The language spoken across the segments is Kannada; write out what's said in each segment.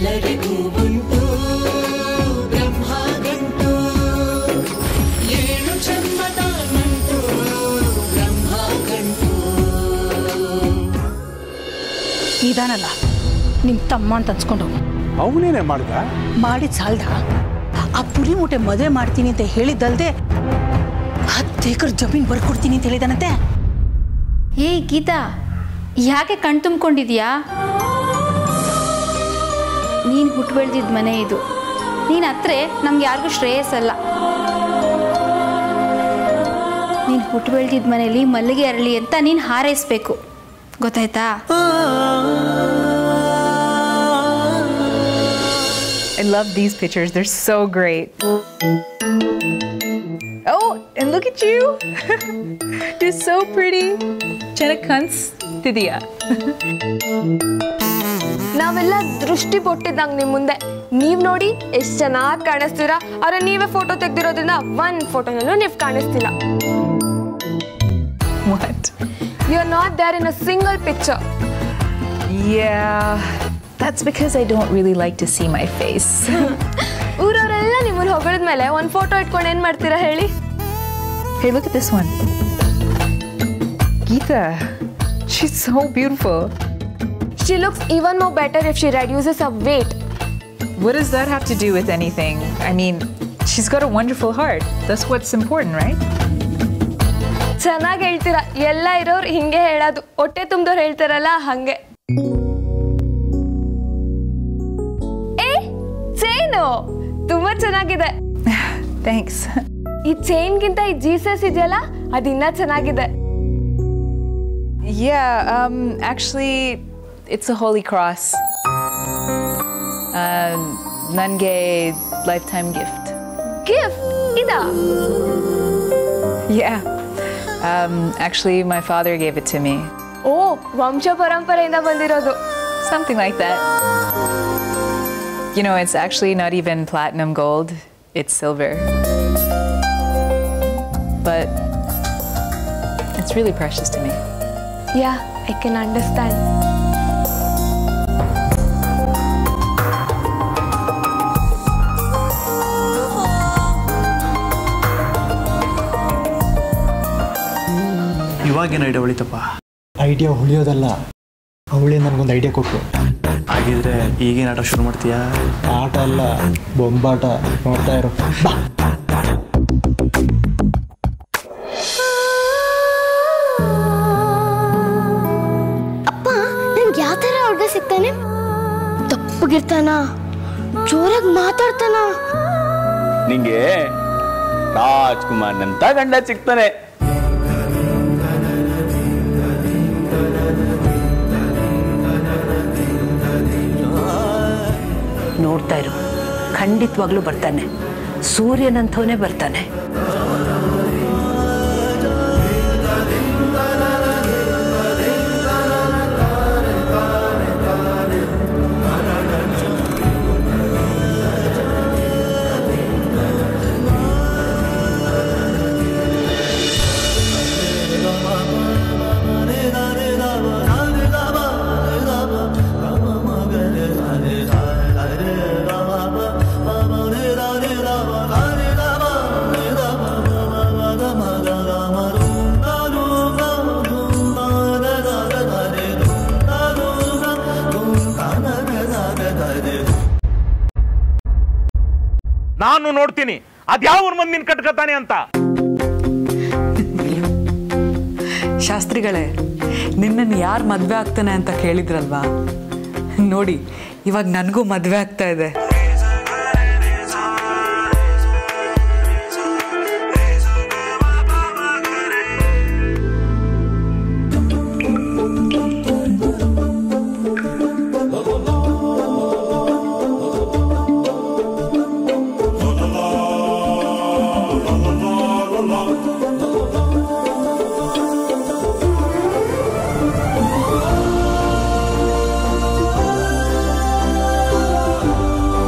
ಎಲ್ಲರಿಗೂ ಉಂಟು ಬ್ರಹ್ಮ ಗಂಟು ಏಳು ಜನ್ಮದ ನಂಟು ಬ್ರಹ್ಮ ಗಂಟು ಇದಾನಲ್ಲ ನಿಮ್ ತಮ್ಮ ಅಂತ ಅನ್ಸ್ಕೊಂಡು ಅವನೇನೆ ಮಾಡ್ದ ಮಾಡಿದ್ ಸಾಲ್ದ ಆ ಪುರಿ ಮೂಟೆ ಮದುವೆ ಮಾಡ್ತೀನಿ ಅಂತ ಹೇಳಿದ್ದಲ್ದೆ ಹತ್ತು ಏಕರ್ ಜಮೀನ್ ಬರ್ಕೊಡ್ತೀನಿ ಅಂತ ಹೇಳಿದಾನಂತೆ ಏಯ್ ಗೀತಾ ಯಾಕೆ ಕಣ್ ತುಂಬ್ಕೊಂಡಿದ್ಯಾ ನೀನು ಹುಟ್ಟು ಬೆಳೆದಿದ್ದ ಮನೆ ಇದು ನೀನು ಹತ್ರೆ ನಮ್ಗೆ ಯಾರಿಗೂ ಶ್ರೇಯಸ್ಸಲ್ಲ ನೀನು ಹುಟ್ಟು ಬೆಳೆದಿದ್ದ ಮನೇಲಿ ಮಲ್ಲಿಗೆ ಅರಳಿ ಅಂತ ನೀನು ಹಾರೈಸ್ಬೇಕು ಗೊತ್ತಾಯ್ತಾ I love these pictures. They're so great. Oh, and look at you. You're so pretty. Jenna Kuntz, Didia. ನಾವೆಲ್ಲ ದೃಷ್ಟಿ ಕೊಟ್ಟಿದ್ದಂಗೆ ನಿಮ್ಮ ಮುಂದೆ ನೀವು ನೋಡಿ ಎಷ್ಟು ಚೆನ್ನಾಗಿ ಕಾಣಿಸ್ತೀರಾ ಆದ್ರೆ ನೀವೇ ಫೋಟೋ ತೆಗ್ದಿರೋದ್ರಿಂದ ಒಂದು ಫೋಟೋನಲ್ಲೂ ನೀವು ಕಾಣಿಸ್ತಿಲ್ಲ What? You are not there in a single picture Yeah, that's because I don't really like to see my face. ಊರವರೆಲ್ಲ ನಿಮ್ಮನ್ನ ಹೊಗಳಿದ್ಮೇಲೆ ಒಂದು ಫೋಟೋ ಇಟ್ಕೊಂಡು ಏನು ಮಾಡ್ತೀರಾ ಹೇಳಿ hey, look at this one. Geeta. She's so beautiful. She looks even more better if she reduces a weight What does that have to do with anything? I mean, she's got a wonderful heart. That's what's important, right? ಚೆನ್ನಾಗಿ ಹೇಳ್ತೀರಾ ಎಲ್ಲ ಇರೋರು ಹಿಂಗೆ ಹೇಳೋದು ಹೊಟ್ಟೆ ತುಂಬ್ದವ್ರು ಹೇಳ್ತಾರಲ್ಲ ಹಂಗೆ ಏ ಚೈನು ತುಂಬಾ ಚೆನ್ನಾಗಿದೆ Thanks. ಈ ಚೈನ್ಗಿಂತ ಈ ಜೀಸಸ್ ಇದೆಯಲ್ಲ ಅದಿನ್ನ ಚೆನ್ನಾಗಿದೆ Yeah, um, actually, it's a holy cross. Um, Nange lifetime gift. Gift ಇದಾ Yeah. Um, actually, my father gave it to me. ಓ ವಂಶ ಪರಂಪರೆಯಿಂದ ಬಂದಿರೋದು Something like that. You know, it's actually not even platinum gold, it's silver. But it's really precious to me. Yeah I can understand ಇವಾಗೇನು ಐಡಿಯಾ ಹೊಳಿತಪ್ಪ ಐಡಿಯಾ ಉಳಿಯೋದಲ್ಲ ಅವಳೇ ನನಗೊಂದು ಐಡಿಯಾ ಕೊಟ್ಟು ಹಾಗಿದ್ರೆ ಈಗೇನು ಆಟ ಶುರು ಮಾಡ್ತೀಯಾ ಆಟ ಅಲ್ಲ ಬೊಂಬಾಟ ನೋಡ್ತಾ ಇರೋ ಬಾ ಅಪ್ಪ ನಿಮ್ಗೆ ಯಾವ ಥರ ಹುಡುಗ ಸಿಗ್ತಾನೆ ತಪ್ಪಗಿರ್ತಾನ ಜೋರಾಗಿ ಮಾತಾಡ್ತಾನ ನಿಂಗೆ ರಾಜ್ಕುಮಾರ್ನಂತ ಗಂಡ ಸಿಗ್ತಾನೆ ನೋಡ್ತಾ ಇರು ಖಂಡಿತವಾಗ್ಲೂ ಬರ್ತಾನೆ ಸೂರ್ಯನಂಥವನೇ ಬರ್ತಾನೆ ನಾನು ನೋಡ್ತೀನಿ ಅದ್ಯಾವ ಮಂದಿನ ಕಟ್ಕತಾನೆ ಅಂತ ಶಾಸ್ತ್ರಿಗಳೇ ನಿನ್ನನ್ನು ಯಾರು ಮದುವೆ ಆಗ್ತಾನೆ ಅಂತ ಕೇಳಿದ್ರಲ್ವಾ ನೋಡಿ ಇವಾಗ ನನಗೂ ಮದುವೆ ಆಗ್ತಾ ಇದೆ ಆ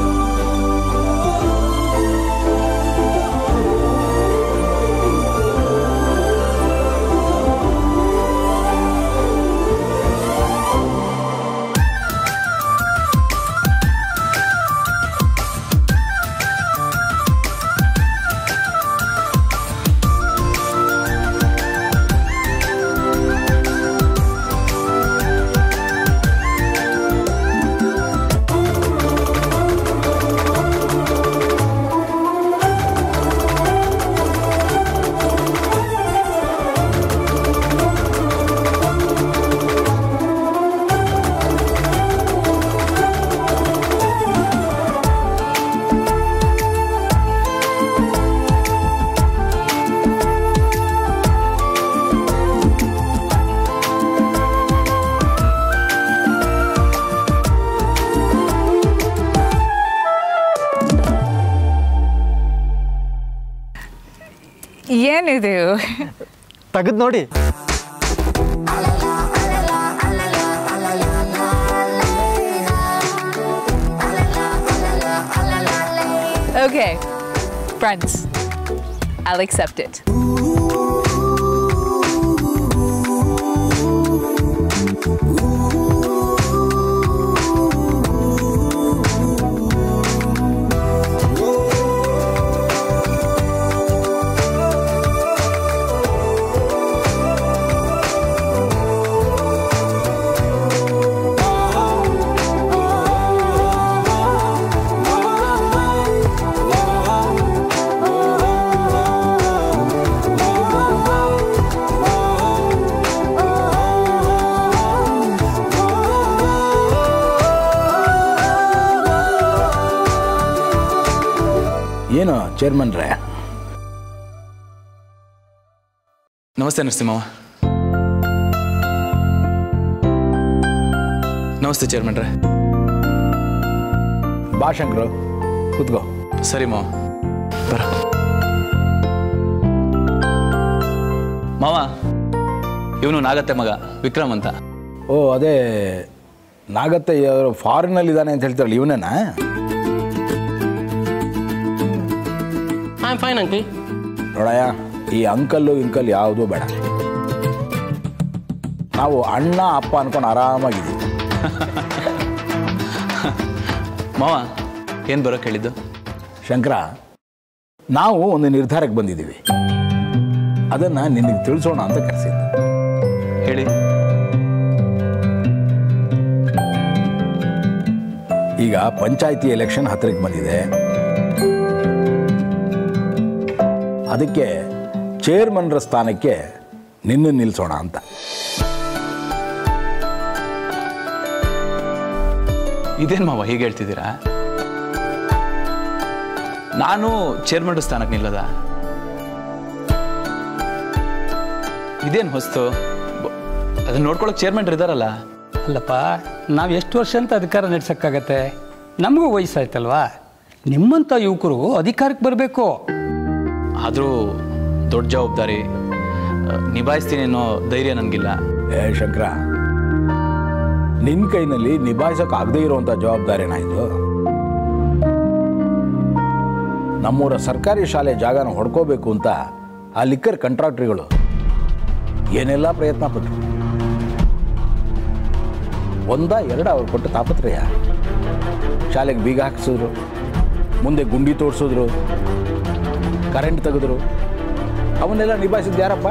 ಏನಿದು ತೆಗೆದು ನೋಡಿ Okay, friends, I'll accept it. ಏನು ಚೇರ್ಮನ್ರೇ ನಮಸ್ತೆ ನರಸಿಂಹವ್ವ ನಮಸ್ತೆ ಚೇರ್ಮನ್ರೆ ಬಾ ಶಂಕರು ಕೂತ್ಕೋ ಸರಿ ಮಾವ ಬರ ಮಾವ ಇವನು ನಾಗತ್ತೆ ಮಗ ವಿಕ್ರಮ್ ಅಂತ ಓ ಅದೇ ನಾಗತ್ತೆ ಫಾರಿನಲ್ಲಿ ಇದ್ದಾನೆ ಅಂತ ಹೇಳ್ತಾರಲ್ಲ ಇವನೇನಾ ಐ ಆಮ್ ಫೈನ್ ಅಂಕಲ್ ನೋಡಯ್ಯ ಈ ಅಂಕಲ್ಲು ಇಂಕಲ್ ಯಾವುದೂ ಬೇಡ ನಾವು ಅಣ್ಣ ಅಪ್ಪ ಅನ್ಕೊಂಡು ಆರಾಮಾಗಿದ್ದೀವಿ ಮಾವ ಏನು ಬರೋಕೆ ಹೇಳಿದ್ದು ಶಂಕರ ನಾವು ಒಂದು ನಿರ್ಧಾರಕ್ಕೆ ಬಂದಿದ್ದೀವಿ ಅದನ್ನು ನಿನಗೆ ತಿಳಿಸೋಣ ಅಂತ ಕರೆಸಿದ್ದು ಹೇಳಿ ಈಗ ಪಂಚಾಯಿತಿ ಎಲೆಕ್ಷನ್ ಹತ್ತಿರಕ್ಕೆ ಬಂದಿದೆ ಅದಕ್ಕೆ ಚೇರ್ಮನ್ರ ಸ್ಥಾನಕ್ಕೆ ನಿನ್ನ ನಿಲ್ಲಿಸೋಣ ಅಂತ ಇದೇನು ಮಾವ ಹೀಗೆ ಹೇಳ್ತಿದ್ದೀರಾ ನಾನು ಚೇರ್ಮನ್ ಸ್ಥಾನಕ್ಕೆ ನಿಲ್ಲದ ಇದೇನು ಹೊಸ್ತು ಬ- ಅದನ್ನ ನೋಡ್ಕೊಳಕ್ ಚೇರ್ಮನ್ ಇದಾರಲ್ಲ ಅಲ್ಲಪ್ಪ ನಾವು ಎಷ್ಟು ವರ್ಷ ಅಂತ ಅಧಿಕಾರ ನಡೆಸೋಕ್ಕಾಗತ್ತೆ ನಮಗೂ ವಯಸ್ಸಾಯ್ತಲ್ವಾ ನಿಮ್ಮಂಥ ಯುವಕರು ಅಧಿಕಾರಕ್ಕೆ ಬರಬೇಕು ಆದರೂ ದೊಡ್ಡ ಜವಾಬ್ದಾರಿ ಆ, ನಿಭಾಯಿಸ್ತೀನಿ ಅನ್ನೋ ಧೈರ್ಯ ನನಗಿಲ್ಲ ಏ ಶಂಕರ ನಿನ್ನ ಕೈನಲ್ಲಿ ನಿಭಾಯಿಸೋಕೆ ಆಗದೇ ಇರುವಂಥ ಜವಾಬ್ದಾರಿನ ಇದು ನಮ್ಮೂರ ಸರ್ಕಾರಿ ಶಾಲೆ ಜಾಗನ ಹೊಡ್ಕೋಬೇಕು ಅಂತ ಆ ಲಿಕ್ಕರ್ ಕಂಟ್ರಾಕ್ಟ್ರಿಗಳು ಏನೆಲ್ಲ ಪ್ರಯತ್ನ ಪಟ್ಟರು ಒಂದ ಎರಡ ಅವ್ರು ಕೊಟ್ಟು ತಾಪತ್ರಯ ಶಾಲೆಗೆ ಬೀಗ ಹಾಕ್ಸಿದ್ರು ಮುಂದೆ ಗುಂಡಿ ತೋರಿಸಿದ್ರು ಕರೆಂಟ್ ತೆಗೆದ್ರು ಅವನ್ನೆಲ್ಲ ನಿಭಾಯಿಸಿದ್ದು ಯಾರಪ್ಪ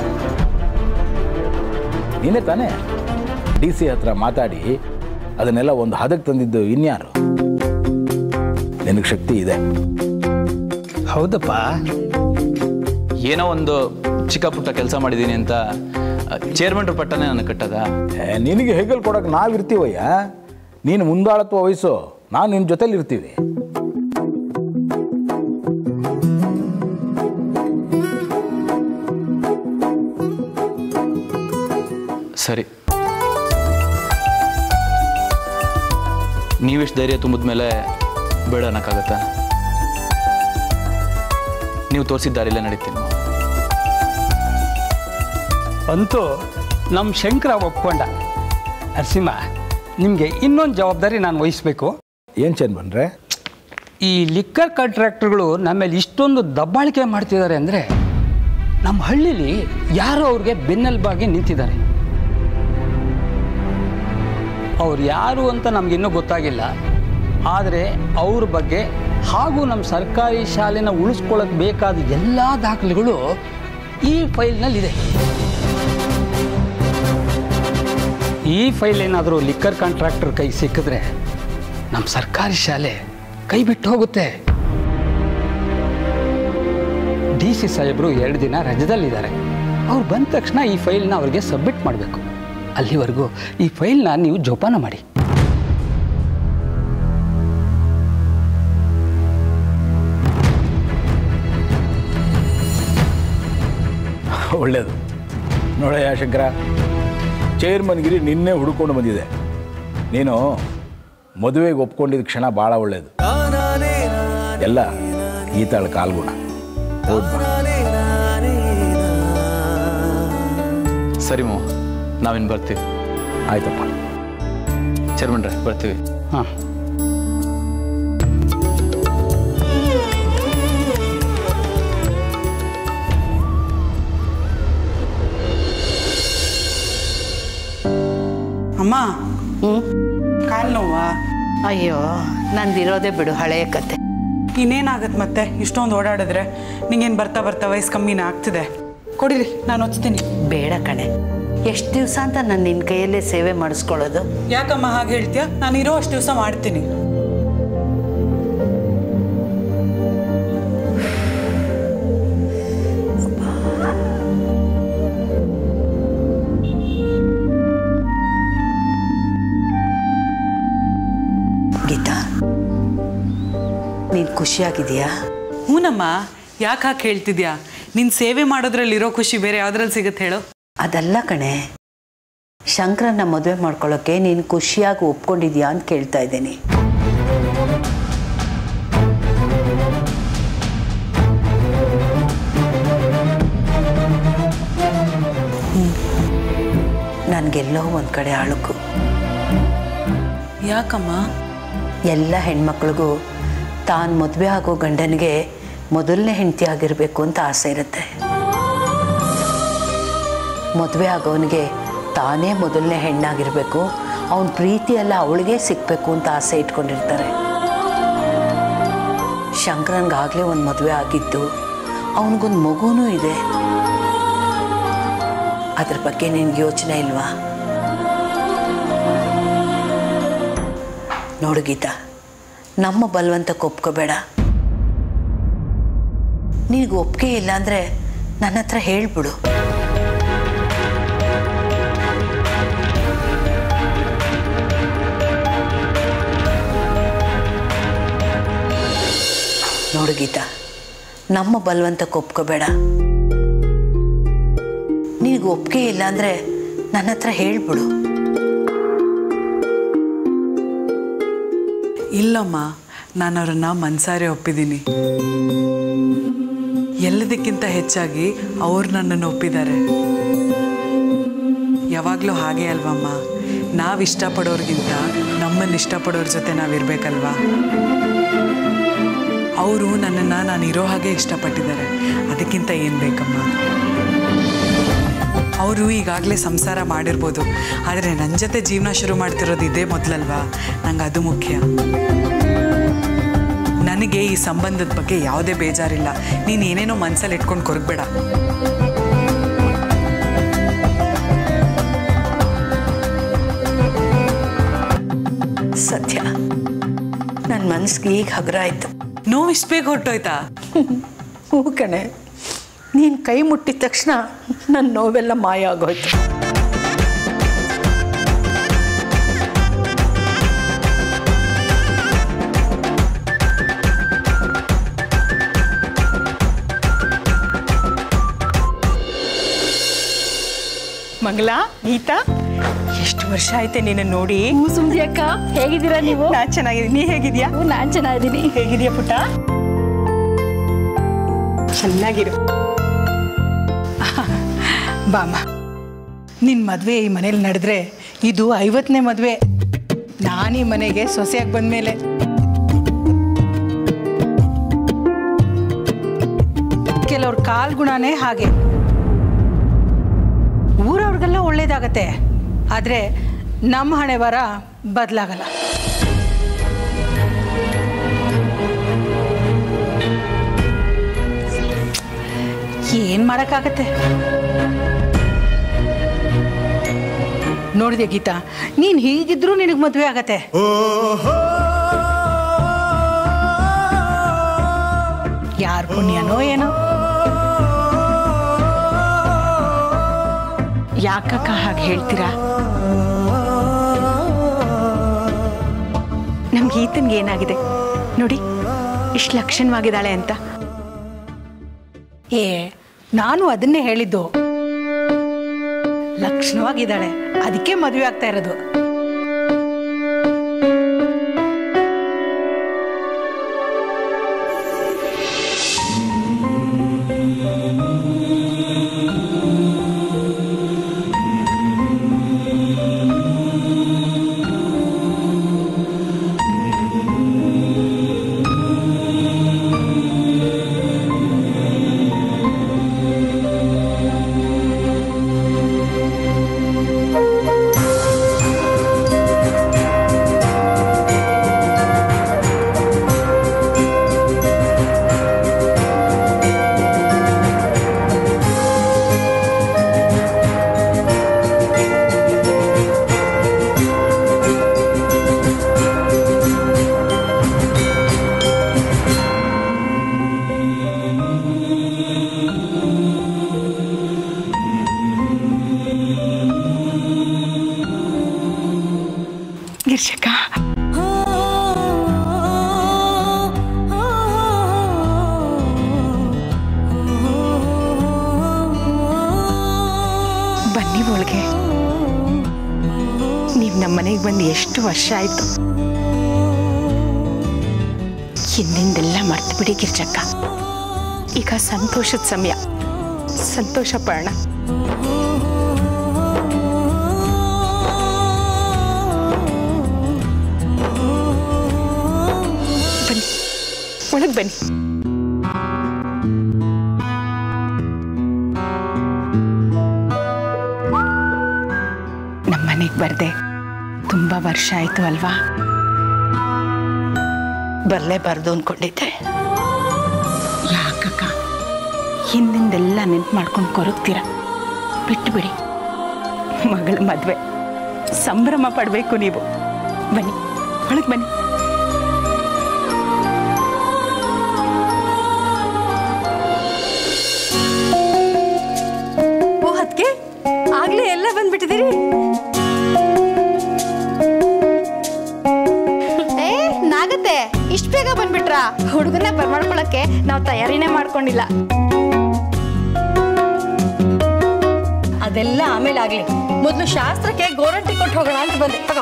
ನೀನೇ ತಾನೇ ಡಿ ಸಿ ಹತ್ರ ಮಾತಾಡಿ ಅದನ್ನೆಲ್ಲ ಒಂದು ಹದಕ್ಕೆ ತಂದಿದ್ದು ಇನ್ಯಾರು ನಿನಗೆ ಶಕ್ತಿ ಇದೆ ಹೌದಪ್ಪ ಏನೋ ಒಂದು ಚಿಕ್ಕ ಪುಟ್ಟ ಕೆಲಸ ಮಾಡಿದ್ದೀನಿ ಅಂತ ಚೇರ್ಮನ್ ಪಟ್ಟನೆ ನನಗೆ ಕಟ್ಟದ ಏ, ನಿನಗೆ ಹೆಗಲ್ ಕೊಡಕ್ಕೆ ನಾವಿರ್ತೀವಯ್ಯ ನೀನು ಮುಂದಾಳತ್ವ ವಯಸ್ಸು ನಾನು ನಿನ್ನ ಜೊತೆಲಿ ಇರ್ತೀವಿ ಸರಿ ನೀವಿಷ್ಟು ಧೈರ್ಯ ತುಂಬಿದ ಮೇಲೆ ಬೇಡ ಅನ್ನಕ್ಕಾಗತ್ತಾ ನೀವು ತೋರಿಸಿದ ದಾರಿಲೇ ನಡೀತೀನಿ ಅಂತೂ ನಮ್ಮ ಶಂಕರ ಒಪ್ಕೊಂಡ ನರಸಿಂಹ ನಿಮಗೆ ಇನ್ನೊಂದು ಜವಾಬ್ದಾರಿ ನಾನು ವಹಿಸ್ಬೇಕು ಏನು ಚೇನ್ ಬಂದ್ರೆ ಈ ಲಿಕ್ಕರ್ ಕಾಂಟ್ರಾಕ್ಟರ್ಗಳು ನಮ್ಮೇಲೆ ಇಷ್ಟೊಂದು ದಬ್ಬಾಳಿಕೆ ಮಾಡ್ತಿದ್ದಾರೆ ಅಂದರೆ ನಮ್ಮ ಹಳ್ಳಿಲಿ ಯಾರೋ ಅವ್ರಿಗೆ ಬೆನ್ನೆಲುಬಾಗಿ ನಿಂತಿದ್ದಾರೆ ಅವ್ರು ಯಾರು ಅಂತ ನಮಗಿನ್ನೂ ಗೊತ್ತಾಗಿಲ್ಲ ಆದರೆ ಅವ್ರ ಬಗ್ಗೆ ಹಾಗೂ ನಮ್ಮ ಸರ್ಕಾರಿ ಶಾಲೆನ ಉಳಿಸ್ಕೊಳ್ಳೋಕೆ ಬೇಕಾದ ಎಲ್ಲ ದಾಖಲೆಗಳು ಈ ಫೈಲ್ನಲ್ಲಿದೆ ಈ ಫೈಲ್ ಏನಾದರೂ ಲಿಕ್ಕರ್ ಕಾಂಟ್ರಾಕ್ಟರ್ ಕೈ ಸಿಕ್ಕಿದ್ರೆ ನಮ್ಮ ಸರ್ಕಾರಿ ಶಾಲೆ ಕೈ ಬಿಟ್ಟು ಹೋಗುತ್ತೆ ಡಿ ಸಿ ಸಾಹೇಬರು ಎರಡು ದಿನ ರಜದಲ್ಲಿದ್ದಾರೆ ಅವ್ರು ಬಂದ ತಕ್ಷಣ ಈ ಫೈಲ್ನ ಅವ್ರಿಗೆ ಸಬ್ಮಿಟ್ ಮಾಡಬೇಕು ಅಲ್ಲಿವರೆಗೂ ಈ ಫೈಲ್ನ ನೀವು ಜೋಪಾನ ಮಾಡಿ ಒಳ್ಳೇದು ನೋಡಯ್ಯ ಶಂಕರ ಚೇರ್ಮನ್ಗಿರಿ ನಿನ್ನೆ ಹುಡುಕೊಂಡು ಬಂದಿದೆ ನೀನು ಮದುವೆಗೆ ಒಪ್ಕೊಂಡಿದ್ದ ಕ್ಷಣ ಭಾಳ ಒಳ್ಳೇದು ಎಲ್ಲ ಈತಾಳ ಕಾಲ್ಗುಣ ಹೌದು ಸರಿ ಮೋ ನಾವಿನ್ನು ಬರ್ತೀವಿ ಆಯ್ತಪ್ಪ ಚೇರ್ಮನ್ರೆ ಬರ್ತೀವಿ ಹಾಂ ಅಮ್ಮ ಕಾಲು ನೋವಾ ಅಯ್ಯೋ ನಂದಿರೋದೇ ಬಿಡು ಹಳೆಯ ಕತೆ ಇನ್ನೇನಾಗತ್ತೆ ಮತ್ತೆ ಇಷ್ಟೊಂದು ಓಡಾಡಿದ್ರೆ ನಿಂಗೇನು ಬರ್ತಾ ಬರ್ತಾ ವಯಸ್ಸು ಕಮ್ಮಿನ ಆಗ್ತಿದೆ ಕೊಡಿಲಿ ನಾನು ಒಚ್ತೀನಿ ಬೇಡ ಕಣೆ ಎಷ್ಟು ದಿವಸ ಅಂತ ನಾನು ನಿನ್ನ ಕೈಯಲ್ಲೇ ಸೇವೆ ಮಾಡಿಸ್ಕೊಳ್ಳೋದು ಯಾಕಮ್ಮ ಹಾಗೆ ಹೇಳ್ತೀಯ ನಾನು ಇರೋ ಅಷ್ಟು ದಿವಸ ಮಾಡ್ತೀನಿ ಗೀತಾ ನೀನು ಖುಷಿಯಾಗಿದೆಯಾ ಹ್ಞೂನಮ್ಮ ಯಾಕೆ ಹಾಗೆ ಹೇಳ್ತಿದ್ಯಾ ನಿನ್ನ ಸೇವೆ ಮಾಡೋದ್ರಲ್ಲಿರೋ ಖುಷಿ ಬೇರೆ ಯಾವ್ದ್ರಲ್ಲಿ ಸಿಗುತ್ತೆ ಹೇಳು ಅದಲ್ಲ ಕಣೆ ಶಂಕರನ್ನ ಮದುವೆ ಮಾಡ್ಕೊಳ್ಳೋಕೆ ನೀನು ಖುಷಿಯಾಗಿ ಒಪ್ಕೊಂಡಿದ್ಯಾ ಅಂತ ಕೇಳ್ತಾ ಇದ್ದೀನಿ ನನಗೆಲ್ಲೋ ಒಂದು ಕಡೆ ಅಳುಕು ಯಾಕಮ್ಮ ಎಲ್ಲ ಹೆಣ್ಮಕ್ಳಿಗೂ ತಾನು ಮದುವೆ ಆಗೋ ಗಂಡನಿಗೆ ಮೊದಲನೇ ಹೆಂಡತಿ ಆಗಿರಬೇಕು ಅಂತ ಆಸೆ ಇರುತ್ತೆ ಮದುವೆ ಆಗೋನಿಗೆ ತಾನೇ ಮೊದಲನೇ ಹೆಣ್ಣಾಗಿರಬೇಕು ಅವನ ಪ್ರೀತಿ ಎಲ್ಲ ಅವಳಿಗೆ ಸಿಕ್ಕಬೇಕು ಅಂತ ಆಸೆ ಇಟ್ಕೊಂಡಿರ್ತಾರೆ ಶಂಕರನ್ಗಾಗಲೇ ಒಂದು ಮದುವೆ ಆಗಿದ್ದು ಅವನಿಗೊಂದು ಮಗುನೂ ಇದೆ ಅದ್ರ ಬಗ್ಗೆ ನಿನ್ಗೆ ಯೋಚನೆ ಇಲ್ವಾ ನೋಡು ಗೀತಾ ನಮ್ಮ ಬಲವಂತಕ್ಕೆ ಒಪ್ಕೋಬೇಡ ನಿನಗೆ ಒಪ್ಪಿಗೆ ಇಲ್ಲ ಅಂದರೆ ನನ್ನ ಹತ್ರ ಹೇಳ್ಬಿಡು ನೋಡು ಗೀತಾ ನಮ್ಮ ಬಲವಂತಕ್ಕೆ ಒಪ್ಕೋಬೇಡ ನಿನಗೆ ಒಪ್ಪಿಗೆ ಇಲ್ಲ ಅಂದರೆ ನನ್ನ ಹತ್ರ ಹೇಳ್ಬಿಡು ಇಲ್ಲಮ್ಮ ನಾನು ಅವ್ರನ್ನ ಮನ್ಸಾರೆ ಒಪ್ಪಿದ್ದೀನಿ ಎಲ್ಲದಕ್ಕಿಂತ ಹೆಚ್ಚಾಗಿ ಅವ್ರು ನನ್ನನ್ನು ಒಪ್ಪಿದ್ದಾರೆ ಯಾವಾಗಲೂ ಹಾಗೆ ಅಲ್ವಮ್ಮ ನಾವು ಇಷ್ಟಪಡೋರ್ಗಿಂತ ನಮ್ಮನ್ನು ಇಷ್ಟಪಡೋರ ಜೊತೆ ನಾವಿರ್ಬೇಕಲ್ವಾ ಅವರು ನನ್ನನ್ನು ನಾನು ಇರೋ ಹಾಗೆ ಇಷ್ಟಪಟ್ಟಿದ್ದಾರೆ ಅದಕ್ಕಿಂತ ಏನು ಬೇಕಮ್ಮ ಅವರು ಈಗಾಗಲೇ ಸಂಸಾರ ಮಾಡಿರ್ಬೋದು ಆದರೆ ನನ್ನ ಜೊತೆ ಜೀವನ ಶುರು ಮಾಡ್ತಿರೋದು ಇದೇ ಮೊದಲಲ್ವಾ ನಂಗೆ ಅದು ಮುಖ್ಯ ನನಗೆ ಈ ಸಂಬಂಧದ ಬಗ್ಗೆ ಯಾವುದೇ ಬೇಜಾರಿಲ್ಲ ನೀನು ಏನೇನೋ ಮನಸ್ಸಲ್ಲಿ ಇಟ್ಕೊಂಡು ಕೊರಗಬೇಡ ಸತ್ಯ ನನ್ನ ಮನಸ್ಸಿಗೆ ಈಗ ಹಗುರ ಆಯಿತು ನೋವು ಇಷ್ಟು ಬೇಗ ಹೊರಟೋಯ್ತಾ ಹ್ಞೂ ಕಣೆ ನೀನು ಕೈ ಮುಟ್ಟಿದ ತಕ್ಷಣ ನನ್ನ ನೋವೆಲ್ಲ ಮಾಯ ಆಗೋಯ್ತು ಮಂಗಲ ಗೀತಾ ಎಷ್ಟು ವರ್ಷ ಆಯ್ತೆ ನಿನ್ನ ನೋಡಿ ಸುಮ್ದಿ ಅಕ್ಕ ಹೇಗಿದ್ದೀರಾ ನೀವು ನಾ ಚೆನ್ನಾಗಿದ್ದೀನಿ ನೀ ಹೇಗಿದ್ಯಾ ನಾನ್ ಚೆನ್ನಾಗಿದ್ದೀನಿ ಹೇಗಿದ್ಯಾ ಪುಟ್ಟ ಚೆನ್ನಾಗಿರು ಬಾಮ ನಿನ್ನ ಮದುವೆ ಈ ಮನೇಲಿ ನಡೆದ್ರೆ ಇದು ಐವತ್ತನೇ ಮದುವೆ ನಾನು ಈ ಮನೆಗೆ ಸೊಸೆಯಾಗಿ ಬಂದಮೇಲೆ ಕೆಲವ್ರ ಕಾಲ್ಗುಣನೇ ಹಾಗೆ ಊರವ್ರಿಗೆಲ್ಲ ಒಳ್ಳೇದಾಗತ್ತೆ ಆದರೆ ನಮ್ಮ ಹಣೆ ಬರ ಬದಲಾಗಲ್ಲ ಏನು ಮಾಡೋಕ್ಕಾಗತ್ತೆ ನೋಡಿದೆ ಗೀತಾ ನೀನು ಹೀಗಿದ್ರೂ ನಿನಗೆ ಮದುವೆ ಆಗತ್ತೆ ಯಾರ ಪುಣ್ಯನೋ ಏನೋ ಯಾಕಕ್ಕ ಹಾಗೆ ಹೇಳ್ತೀರಾ ನಮ್ಗೆ ಈತನ್ಗೆ ಏನಾಗಿದೆ ನೋಡಿ ಇಷ್ಟು ಲಕ್ಷಣವಾಗಿದ್ದಾಳೆ ಅಂತ ಏ ನಾನು ಅದನ್ನೇ ಹೇಳಿದ್ದು ಲಕ್ಷಣವಾಗಿದ್ದಾಳೆ ಅದಕ್ಕೆ ಮದುವೆ ಆಗ್ತಾ ಇರೋದು ಮನೆಗೆ ಬಂದು ಎಷ್ಟು ವರ್ಷ ಆಯಿತು ಹಿಂದಿಂದೆಲ್ಲ ಮರ್ತು ಬಿಡಿ ಗಿರ್ಜಕ್ಕ ಈಗ ಸಂತೋಷದ ಸಮಯ ಸಂತೋಷ ಪಡೋಣ ಬನ್ನಿ ಒಳಗೆ ಬನ್ನಿ ನಮ್ಮ ಮನೆಗೆ ಬರ್ದೆ ತುಂಬ ವರ್ಷ ಆಯಿತು ಅಲ್ವಾ ಬರಲೇಬಾರ್ದು ಅಂದ್ಕೊಂಡಿದ್ದೆ ಯಾಕಕ್ಕ ಹಿಂದಿಂದೆಲ್ಲ ನೆನ್ಪು ಮಾಡ್ಕೊಂಡು ಕೊರಗ್ತೀರ ಬಿಟ್ಟು ಬಿಡಿ ಮಗಳ ಮದುವೆ ಸಂಭ್ರಮ ಪಡಬೇಕು ನೀವು ಬನ್ನಿ ಒಳಗೆ ಬನ್ನಿ ಓ ಅದಕ್ಕೆ ಆಗ್ಲೇ ಎಲ್ಲ ಬಂದ್ಬಿಟ್ಟಿದ್ದೀರಿ ಏ ನಾಗತ್ತೆ ಇಷ್ಟು ಬೇಗ ಬಂದ್ಬಿಟ್ರಾ ಹುಡುಗನ ಬರ್ಮಾಡ್ಕೊಳಕ್ಕೆ ನಾವು ತಯಾರಿನೇ ಮಾಡ್ಕೊಂಡಿಲ್ಲ ಅದೆಲ್ಲ ಆಮೇಲೆ ಆಗ್ಲಿ ಮೊದಲು ಶಾಸ್ತ್ರಕ್ಕೆ ಗೋರಂಟಿ ಕೊಟ್ಟು ಹೋಗೋಣ ಅಂತ ಬಂದೆ ತಗೋ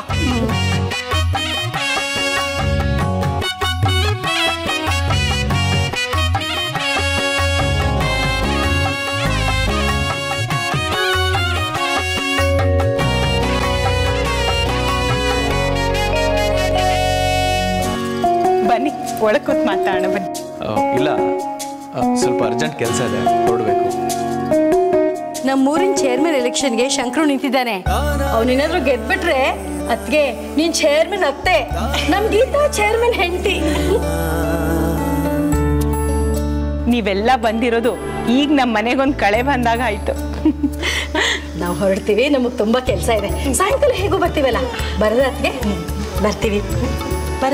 ಬನ್ನಿ ಒಳಗೆ ಕೂತ್ ಮಾತಾಡೋಣ ಬನ್ನಿ ಆ, ಇಲ್ಲ ಆ, ಸ್ವಲ್ಪ ಅರ್ಜೆಂಟ್ ಕೆಲಸ ಇದೆ ಹೊರಡಬೇಕು ನಮ್ಮೂರಿನ ಚೇರ್ಮನ್ ಎಲೆಕ್ಷನ್ಗೆ ಶಂಕರು ನಿಂತಿದ್ದಾನೆ ಅವನೇನಾದ್ರೂ ಗೆದ್ಬಿಟ್ರೆ ಅತ್ಗೆ ನೀನ್ ಚೇರ್ಮನ್ ಅತ್ತೆ ನಮ್ ಗೀತಾ ಚೇರ್ಮನ್ ಹೆಂಡತಿ ನೀವೆಲ್ಲ ಬಂದಿರೋದು ಈಗ ನಮ್ಮ ಮನೆಗೊಂದು ಕಳೆ ಬಂದಾಗ ಆಯ್ತು ನಾವು ಹೊರಡ್ತೀವಿ ನಮಗ್ ತುಂಬಾ ಕೆಲಸ ಇದೆ ಸಾಯಂಕಾಲ ಹೇಗೂ ಬರ್ತೀವಲ್ಲ ಬರದ ಅತ್ಗೆ ಬರ್ತೀವಿ ಬರ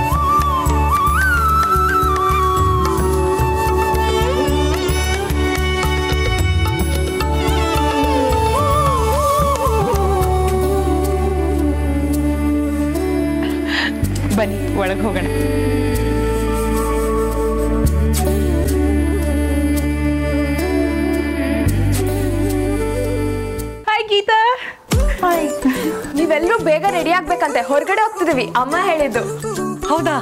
ಬನ್ನಿ ಒಳಗೆ ಹೋಗೋಣ ಹಾಯ್ ಗೀತಾ ನೀವೆಲ್ಲರೂ ಬೇಗ ರೆಡಿ ಆಗ್ಬೇಕಂತೆ ಹೊರಗಡೆ ಹೋಗ್ತಿದೀವಿ ಅಮ್ಮ ಹೇಳಿದ್ದು ಹೌದಾ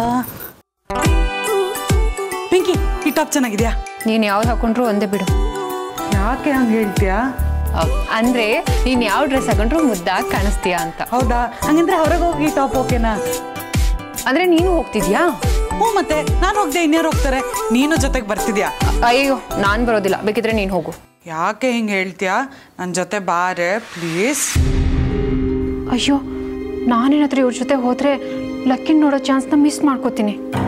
ಪಿಂಕಿ ಈ ಟಾಪ್ ಚೆನ್ನಾಗಿದ್ಯಾ ನೀನು ಯಾವ್ದು ಹಾಕೊಂಡ್ರು ಒಂದೇ ಬಿಡು ಯಾಕೆ ಹಂಗೆ ಹೇಳ್ತೀಯಾ ಅಂದ್ರೆ ನೀನ್ ಯಾವ ಡ್ರೆಸ್ ಹಾಕೊಂಡ್ರು ಮುದ್ದಾಗಿ ಕಾಣಿಸ್ತೀಯ ಅಂತ ಹೌದಾ ಹಂಗಂದ್ರೆ ಹೊರಗೆ ಹೋಗಿ ಟಾಪ್ ಓಕೆನಾ ಅಂದ್ರೆ ನೀನು ಹೋಗ್ತಿದ್ಯಾ ಹ್ಞೂ ಮತ್ತೆ ನಾನು ಹೋಗ್ದೆ ಇನ್ಯಾರು ಹೋಗ್ತಾರೆ ನೀನು ಜೊತೆಗೆ ಬರ್ತಿದ್ಯಾ ಅಯ್ಯೋ ನಾನ್ ಬರೋದಿಲ್ಲ ಬೇಕಿದ್ರೆ ನೀನ್ ಹೋಗು ಯಾಕೆ ಹಿಂಗೆ ಹೇಳ್ತೀಯಾ ನನ್ನ ಜೊತೆ ಬಾರೆ ಪ್ಲೀಸ್ ಅಯ್ಯೋ ನಾನೇನಾದ್ರೂ ಇವ್ರ ಜೊತೆ ಹೋದ್ರೆ ಲಕ್ಕಿನ್ ನೋಡೋ ಚಾನ್ಸ್ನ ಮಿಸ್ ಮಾಡ್ಕೋತೀನಿ